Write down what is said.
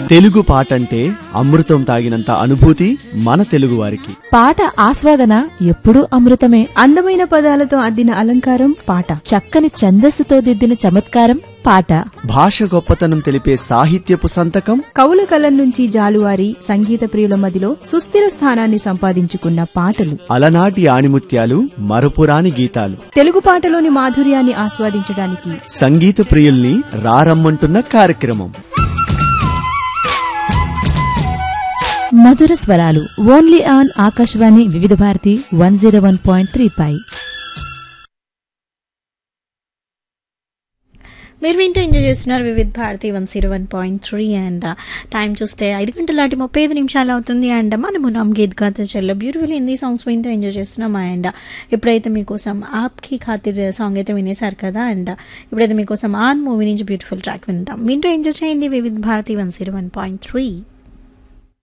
తెలుగు పాట అంటే అమృతం తాగినంత అనుభూతి మన తెలుగువారికి పాట ఆస్వాదన ఎప్పుడూ అమృతమే అందమైన పదాలతో అద్దిన అలంకారం పాట చక్కని ఛందస్సుతో దిద్దిన చమత్కారం పాట భాష గొప్పతనం తెలిపే సాహిత్యపు సంతకం కవుల కలం నుంచి జాలువారి సంగీత ప్రియుల మదిలో సుస్థిర స్థానాన్ని సంపాదించుకున్న పాటలు అలనాటి ఆణిముత్యాలు మరపురాని గీతాలు తెలుగు పాటలోని మాధుర్యాన్ని ఆస్వాదించడానికి సంగీత ప్రియుల్ని రారమ్మంటున్న కార్యక్రమం మధుర స్వరాలు only on Akashvani Vividh Bharati one zero one point three పై మీరు వింటూ ఎంజాయ్ చేస్తున్నారు Vividh Bharati one zero one point three and time చూస్తే ఐదు గంటల దాటి ముప్పై ఐదు నిమిషాలు అవుతుంది అండ్ మనము నమ్ గీత్ గాత చెల్ల బ్యూటిఫుల్ హిందీ సాంగ్స్ వింటూ ఎంజాయ్ చేస్తున్నాం అండ్ ఇప్పుడైతే మీకోసం ఆప్కి ఖాతిర్ సాంగ్ అయితే వినేశారు కదా అండ్ ఇప్పుడైతే మీకోసం ఆన్ మూవీ నుంచి బ్యూటిఫుల్ ట్రాక్ వింటాం వింటూ ఎంజాయ్ చేయండి Vividh Bharati one zero one point three